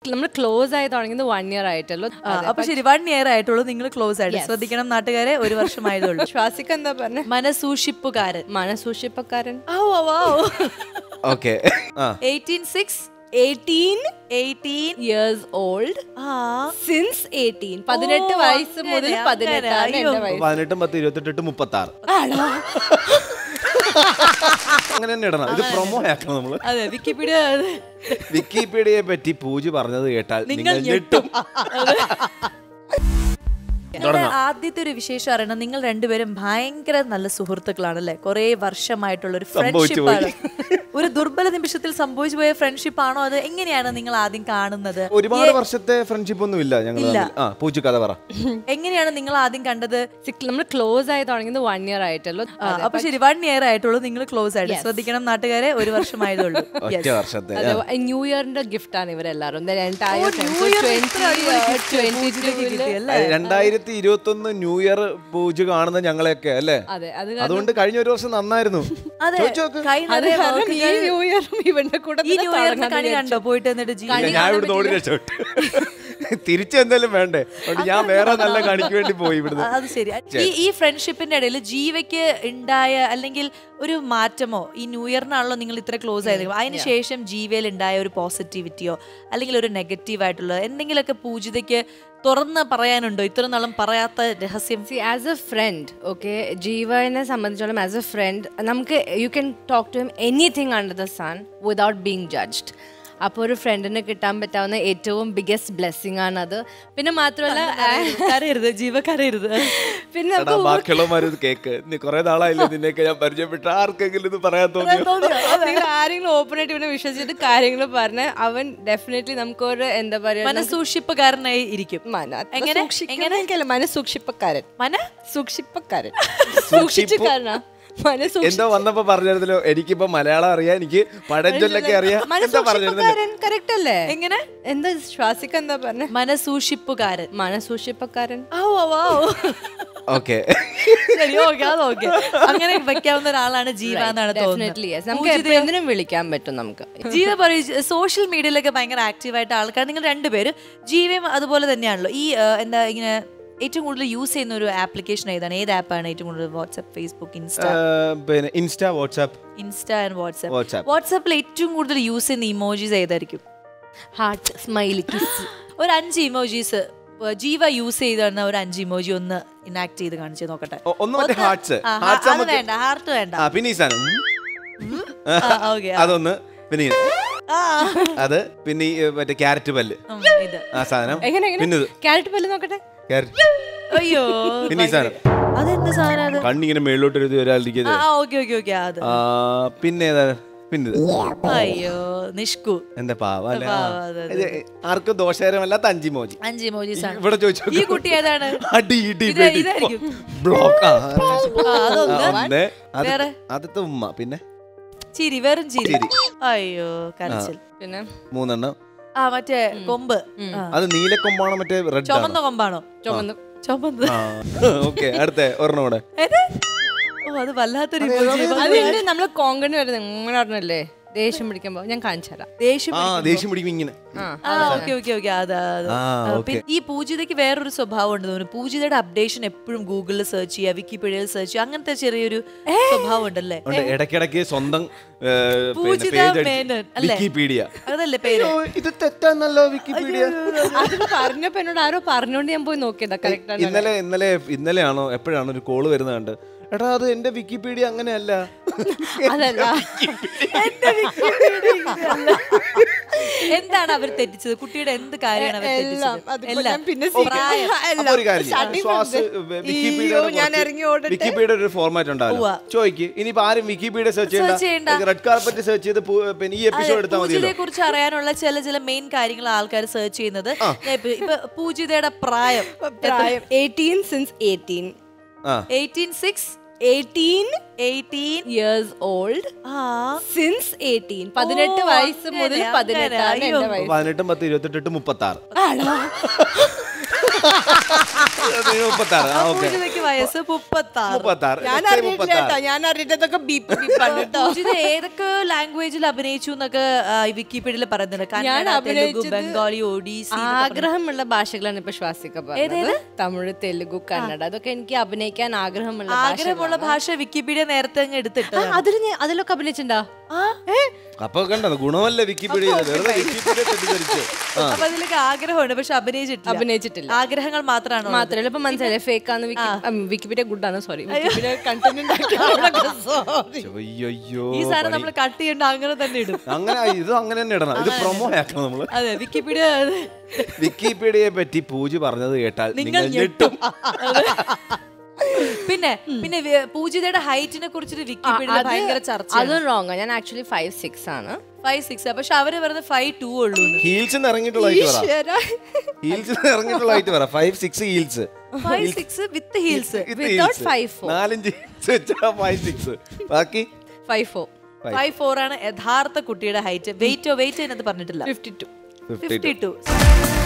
നമ്മൾ ക്ലോസ് ആയി തുടങ്ങിയത് വൺ ഇയർ ആയിട്ടുള്ളൂ ആ, അപ്പൊ ശരി വൺ ഇയർ ആയിട്ടുള്ളൂ നിങ്ങൾ ക്ലോസ് ആയിട്ട് ശ്രദ്ധിക്കണം നാട്ടുകാരെ ഒരു വർഷമായതേ ഉള്ളൂ ശ്വാസിക്ക് എന്താ പറഞ്ഞ മനസൂക്ഷിപ്പുകാരൻ മനസൂക്ഷിപ്പക്കാരൻ okay ah eighteen six eighteen eighteen years old ah since eighteen പതിനെട്ട് ഓ, വയസ്സ് അങ്ങനെ, മുതൽ അങ്ങനെ, പതിനെട്ടാണ് അയ്യോ. എന്റെ വയസ്സ് പതിനെട്ടും പത്ത് ഇരുപത്തെട്ട് മുപ്പത്തി ആറ് ആണോ അങ്ങനെ തന്നെ ഇടണം ഇത് പ്രൊമോ ആക്കണം നമ്മള് അതെ വിക്കിപീഡിയ വിക്കിപീഡിയയെ പറ്റി പൂജ പറഞ്ഞത് കേട്ടാൽ നിങ്ങൾ നിങ്ങൾ ഞെട്ടും നിങ്ങളുടെ ആദ്യത്തെ ഒരു വിശേഷം അറിയണം നിങ്ങൾ രണ്ടുപേരും ഭയങ്കര നല്ല സുഹൃത്തുക്കളാണ് അല്ലെ കുറെ വർഷമായിട്ടുള്ള ഒരു സംഭവിച്ചു ഫ്രണ്ട്ഷിപ്പ് ആണ് ഒരു ദുർബല നിമിഷത്തിൽ സംഭവിച്ചു പോയ ഫ്രണ്ട്ഷിപ്പ് ആണോ അത് എങ്ങനെയാണ് നിങ്ങൾ ആദ്യം കാണുന്നത് ഒരുപാട് വർഷത്തെ ഫ്രണ്ട്ഷിപ്പ് ഒന്നും ഇല്ല ഞങ്ങൾ ഇല്ല. തമ്മിൽ. ആ പൂച്ച കഥ പറ എങ്ങനെയാണ് നിങ്ങൾ ആദ്യം കണ്ടത് നമ്മൾ ക്ലോസ് ആയി തുടങ്ങിയത് വൺ ഇയർ ആയിട്ടുള്ളൂ ആ, അപ്പൊ ശരി വൺ ഇയർ ആയിട്ടുള്ളൂ നിങ്ങൾ ക്ലോസ് ആയിട്ട് ശ്രദ്ധിക്കണം നാട്ടുകാരെ ഒരു വർഷമായതേ ഉള്ളൂ ഒറ്റ വർഷത്തെ ന്യൂ ഇയറിന്റെ ഗിഫ്റ്റ് ആണ് ഇവരെല്ലാരും രണ്ടായിരത്തി ഇരുപത്തി ഒന്ന് ന്യൂ ഇയർ പൂജ കാണുന്ന ഞങ്ങളെയൊക്കെ അല്ലേ അതെ അത് അതുകൊണ്ട് കഴിഞ്ഞ ഒരു വർഷം നന്നായിരുന്നു അതെ ചോദിച്ചു നോക്ക്. കൈ അത് നിറയെ കാരണം ഈ വാക്കുകൾ. ന്യൂ ഇയറും ഇവന്റെ കൂടെ ഈ ന്യൂ ഇയറിന് കണി കണ്ടോ പോയിട്ട് എന്നിട്ട് ഇല്ല, ജീവിതം ഞാൻ ഇവിടെ ഓടി രക്ഷപ്പെട്ടു തിരിച്ചെന്തായാലും വേണ്ടേ അതുകൊണ്ട് ഞാൻ വേറെ നല്ല കണിക്ക് വേണ്ടി പോയി ഇവിടുന്ന് അത് ശരി ഈ ഈ ഫ്രണ്ട്ഷിപ്പിന്റെ ഇടയിൽ ജീവയ്ക്ക് ഉണ്ടായ അല്ലെങ്കിൽ ഒരു മാറ്റമോ ഈ ന്യൂ ഇയറിനാണല്ലോ നിങ്ങൾ ഇത്ര ക്ലോസ് ആയത് അതിനുശേഷം ജീവയിൽ ഉണ്ടായ ഒരു പോസിറ്റിവിറ്റിയോ അല്ലെങ്കിൽ ഒരു നെഗറ്റീവ് ആയിട്ടുള്ള എന്തെങ്കിലുമൊക്കെ പൂജിതയ്ക്ക് തുറന്ന് പറയാനുണ്ടോ ഇത്ര നാളും പറയാത്ത രഹസ്യം see as a friend okay ജീവനെ സംബന്ധിച്ചോളം ആസ് എ ഫ്രണ്ട് നമുക്ക് you can talk to him anything under the sun without being judged അപ്പോൾ ഒരു ഫ്രണ്ടിന് കിട്ടാൻ പറ്റാവുന്ന ഏറ്റവും ബിഗ്ഗസ്റ്റ് ബ്ലെസ്സിങ് ആണത് പിന്നെ മാത്രമല്ല കരയരുത് ജീവ കരയരുത് പിന്നെ എടാ ബാക്കിയുള്ളവന്മാരും ഇത് കേക്ക് നീ കുറെ നാളായില്ലേ നിന്നെയൊക്കെ ഞാൻ പരിചയപ്പെട്ട ആർക്കെങ്കിലും ഇത് പറയാൻ തോന്നിയോ നിങ്ങൾ ആരെങ്കിലും ഓപ്പൺ ആയിട്ട് ഇവനെ വിശ്വസിച്ചിട്ട് കാര്യങ്ങൾ പറഞ്ഞ അവൻ ഡെഫിനറ്റ്ലി നമുക്കൊരു എന്താ പറയാ മനസൂക്ഷിപ്പുകാരനായി ഇരിക്കും എങ്ങനെ? എങ്ങനെ? മനസൂക്ഷിപ്പക്കാരൻ മന സൂക്ഷിപ്പക്കാരൻ സൂക്ഷിച്ചുകാരനാ മനസൂക്ഷി എന്തോ വന്നപ്പോ പറഞ്ഞിരുന്നല്ലോ എനിക്കിപ്പോ മലയാളം അറിയാം എനിക്ക് പഴഞ്ചൊല്ലൊക്കെ അറിയാം എന്താ പറഞ്ഞിരുന്നല്ലോ മനസൂക്ഷിപ്പക്കാരൻ കറക്റ്റ് അല്ലേ എങ്ങനെ എന്താ ശ്വാസിക്ക എന്താ പറഞ്ഞ മനസൂക്ഷിപ്പുകാരൻ മനസൂക്ഷിപ്പക്കാരൻ ഓക്കെ ശരി ഓക്കെ അത് ഓക്കെ അങ്ങനെ വെക്കാവുന്ന ഒരാളാണ് ജീവ എന്നാണ് ഡെഫിനറ്റ്ലി യെസ് നമുക്ക് തോന്നുന്നത് എപ്പോഴെങ്കിലും വിളിക്കാൻ പറ്റും നമുക്ക് ജീവ പറയൂ സോഷ്യൽ മീഡിയയിലൊക്കെ ഭയങ്കര ആക്റ്റീവായിട്ട് ആൾക്കാർ നിങ്ങൾ രണ്ടുപേര് ജീവയും അതുപോലെ തന്നെയാണല്ലോ ഈ ആ, എന്താ ഇങ്ങനെ ഏറ്റവും കൂടുതൽ യൂസ് ചെയ്യുന്ന ഒരു ആപ്ലിക്കേഷൻ ഏതാണ് ഏത് ആപ്പാണ് ഏറ്റവും കൂടുതൽ വാട്സ്ആപ്പ് ഫേസ്ബുക്ക് ഇൻസ്റ്റ പിന്നെ Insta WhatsApp Insta and WhatsApp WhatsApp വാട്സാപ്പിൽ ഏറ്റവും കൂടുതൽ യൂസ് ചെയ്യുന്ന ഇമോജീസ് ഏതായിരിക്കും ഹാർട്ട് സ്മൈലി കിസ് ഒരു അഞ്ച് ഇമോജീസ് ജീവ യൂസ് ചെയ്താണ് ഒരു അഞ്ച് ഇമോജി ഒന്ന് ഇനാക്ട് ചെയ്ത് കാണിച്ചു നോക്കട്ടെ ഒന്ന് മറ്റേ ഹാർട്സ് ആ, ഹാർട്സ് അത് നമുക്ക് വേണ്ട ഹാർട്ട് വേണ്ട ആ പിന്നെ ഈ സാധനം ഉം. ആ, okay, ആ. അതൊന്ന് പിന്നെ ഈ- ആ, അത് പിന്നെ ഈ മറ്റേ ക്യാരറ്റ് പല്ല് ഉം, ഇത് ആ സാധനം എങ്ങനെ പിന്നെ ഇത് ക്യാരറ്റ് പല്ല് നോക്കട്ടെ ക്യാരറ്റ് അയ്യോ പിന്നെ ഈ സാധനം അതെന്ത് സാധനം അത് കണ്ണിങ്ങനെ മേളിലോട്ട് എഴുതി ആ ഒരാളിരിക്കുന്നത് ഓക്കെ ഓക്കെ ഓക്കെ അത് ആ പിന്നെ ഏതാ പിന്നെ ഇത് അയ്യോ നിഷ്കു എന്താ പാവ അല്ലേ പാവ, അതെ, ഇത് ആർക്കും ദോഷകരമല്ലാത്ത അഞ്ചി മോജി അഞ്ച് ഇമോജീസ് ആണ് ഇവിടെ ചോദിച്ചു ഈ കുട്ടി ഏതാണ് അടി ഇടി ഇത് ഇതായിരിക്കും. ബ്ലോക്ക് ആ, അതൊന്ന് ഒന്ന് അത് വേറെ? ആദ്യത്തെ ഉമ്മ പിന്നെ ചിരി വെറും ചിരി ചിരി. അയ്യോ കരച്ചിൽ പിന്നെ മൂന്നെണ്ണം ആ മറ്റേ കൊമ്പ് ആ. അത് നീലക്കൊമ്പാണോ മറ്റേ റെഡ് ചുമന്ന കൊമ്പാണോ ചുമന്ന് ചുമന്ന് ഓക്കെ അടുത്ത ഒരെണ്ണം കൂടെ ഏത്? ഓ അത് വല്ലാത്തൊരു emoji. അതിന്റെ നമ്മള് കോങ്കണി വരുന്നത് ഇങ്ങനെ പറഞ്ഞല്ലേ ദേഷ്യം പിടിക്കുമ്പോ ഞാൻ കാണിച്ചു തരാം ദേഷ്യം ആ ദേഷ്യം പിടിക്കും ഇങ്ങനെ ആ ആ ഓക്കെ ഓക്കെ ഓക്കെ അതാ അത്. ആ, ആ, okay. പിന്നെ ഈ പൂജിതയ്ക്ക് വേറൊരു സ്വഭാവം ഉണ്ട് തോന്നുന്നു പൂജിതയുടെ അപ്ഡേഷൻ എപ്പോഴും ഗൂഗിളിൽ സെർച്ച് ചെയ്യുക വിക്കിപീഡിയയിൽ സെർച്ച് ചെയ്യുക അങ്ങനത്തെ ചെറിയൊരു സ്വഭാവം ഉണ്ടല്ലേ ഉണ്ട് ഇടയ്ക്കിടയ്ക്ക് സ്വന്തം ഏ, പിന്നെ പൂജിത page അടിച്ച് മേനോൻ, അല്ലേ? വിക്കിപീഡിയ അതല്ലേ പേര് അയ്യോ, ഇത് തെറ്റാന്നല്ലോ വിക്കിപീഡിയ അത് പറഞ്ഞപ്പോ എന്നോട് ആരോ പറഞ്ഞോണ്ട് ഞാൻ പോയി നോക്കിയതാ കറക്റ്റ് ഇന്നലെ ഇന്നലെ ഇന്നലെയാണോ എപ്പോഴാണോ ഒരു കോള് വരുന്നത് കണ്ട് എടാ അത് എന്റെ വിക്കിപീഡിയ അങ്ങനെയല്ല അതല്ല എന്താണ് അവർ തെറ്റിച്ചത് കുട്ടിയുടെ എന്ത് കാര്യമാണ് അവർ എല്ലാം. തെറ്റിച്ചത് അതിപ്പോ ഞാൻ പിന്നെ പ്രായം. അപ്പൊ ഒരു കാര്യം ചെയ്യ്. starting ശ്വാസ് from the- വിക്കിപീഡിയയുടെ അയ്യോ, ഞാൻ കുറച്ച് ഇറങ്ങി ഓടട്ടെ. വിക്കിപീഡിയ ഒരു ഫോർമാറ്റ് ഉണ്ടാവില്ല ഉവ്വ. ചോദിക്ക് ഇനിയിപ്പോ ആരും വിക്കിപീഡിയ സെർച്ച് Search ചെയ്യണ്ട. ചെയ്യണ്ട റെഡ് കാർപ്പറ്റ് സെർച്ച് ചെയ്ത് പു- പിന്നെ ഈ എപ്പിസോഡ് എടുത്താൽ മതിയല്ലോ പൂജിതയെ കുറിച്ച് അറിയാനുള്ള ചില ചില മെയിൻ കാര്യങ്ങൾ ആൾക്കാർ സെർച്ച് ചെയ്യുന്നത് ഞാൻ ഇപ്പൊ ഇപ്പൊ പൂജിതയുടെ പ്രായം പ്രായം eighteen since eighteen ah eighteen six eighteen eighteen years old ah since eighteen പതിനെട്ട് ഓ, വയസ്സ് അങ്ങനെ, മുതൽ അങ്ങനെ. പതിനെട്ടാണ് അയ്യോ. എന്റെ വയസ്സ് പതിനെട്ടും പത്ത് ഇരുപത്തെട്ട് മുപ്പത്തി ആറ് ആണോ മുപ്പത്താറ് ആ ഓക്കെ പൂജിതയ്ക്ക് വയസ്സ് മുപ്പത്താറ് മുപ്പത്താറ് ഞാൻ എത്രയാ അറിഞ്ഞിട്ടില്ല മുപ്പത്താറ്? കേട്ടോ ഞാൻ അറിഞ്ഞിട്ടതൊക്കെ ബീപ്പ് ബീപ്പാണ് കേട്ടോ പൂജിത ഏതൊക്കെ ലാംഗ്വേജിൽ അഭിനയിച്ചു എന്നൊക്കെ ആ, ഈ വിക്കിപീഡിയയിൽ പറയുന്നുണ്ട് കന്നഡ തെലുഗു അഭിനയിച്ചത് ബംഗാളി ഒഡീസി ആഗ്രഹമുള്ള ഭാഷകളാണ് ഇപ്പൊ ശ്വാസിക്ക പറഞ്ഞത് തമിഴ് തെലുഗു കന്നഡ അതൊക്കെ എനിക്ക് അഭിനയിക്കാൻ ആഗ്രഹമുള്ള ആഗ്രഹമുള്ള ഭാഷ വിക്കിപീഡിയ നേരത്തെ അങ്ങ് എടുത്തിട്ട് അതിൽ അതിലൊക്കെ അഭിനയിച്ചിട്ടുണ്ടോ അപ്പൊ കണ്ടത് ഗുണമല്ല വിക്കിപീഡിയ വെറുതെ വിക്കിപീഡിയ തെറ്റിദ്ധരിച്ചു ആ അപ്പൊ അതിലൊക്കെ ആഗ്രഹമുണ്ട് പക്ഷെ അഭിനയിച്ചിട്ടില്ല അഭിനയിച്ചിട്ടില്ല ആഗ്രഹങ്ങൾ മാത്രമാണോ മാത്രമല്ല ഇപ്പൊ മനസ്സിലായി ഫേക്ക് ആണ് വിക്കിപീഡിയ ഗുഡ് ആണ് സോറി വിക്കിപീഡിയ കണ്ടന്റ് അയ്യോ ഈ സാധനം നമ്മൾ കട്ട് ചെയ്യേണ്ട അങ്ങനെ തന്നെ ഇടും അങ്ങനെ ഇത് അങ്ങനെ തന്നെ ഇടണം ഇത് പ്രൊമോ ആക്കണം നമ്മള് അതെ വിക്കിപീഡിയ വിക്കിപീഡിയയെ പറ്റി പൂജ പറഞ്ഞത് കേട്ടാൽ നിങ്ങൾ നിങ്ങൾ ഞെട്ടും പിന്നെ പിന്നെ വി- പൂജിതയുടെ ഹൈറ്റിനെ കുറിച്ചിട്ട് വിക്കിപീഡിയ ഭയങ്കര ചർച്ച അതും റോങ് ഞാൻ ആക്ച്വലി ഫൈവ് സിക്സ് ആണ് ഫൈവ് സിക്സ് പക്ഷെ അവര് പറയുന്നത് ഫൈവ് ടു ഉള്ളൂ ഹീൽസ് ഇറങ്ങിയിട്ടുള്ള ഹൈറ്റ് പറ ഹീൽസ് ഇറങ്ങിയിട്ടുള്ള ഹൈറ്റ് പറ five six heels five six with heels Without five four. നാലഞ്ച് ഹീൽസ് വെച്ചാ ഫൈവ് സിക്സ് ബാക്കി ഫൈവ് ഫോർ ഫൈവ് ഫോർ ആണ് യഥാർത്ഥ കുട്ടിയുടെ ഹൈറ്റ് വെയിറ്റോ വെയിറ്റ് അതിനകത്ത് പറഞ്ഞിട്ടില്ല fifty two fifty fifty to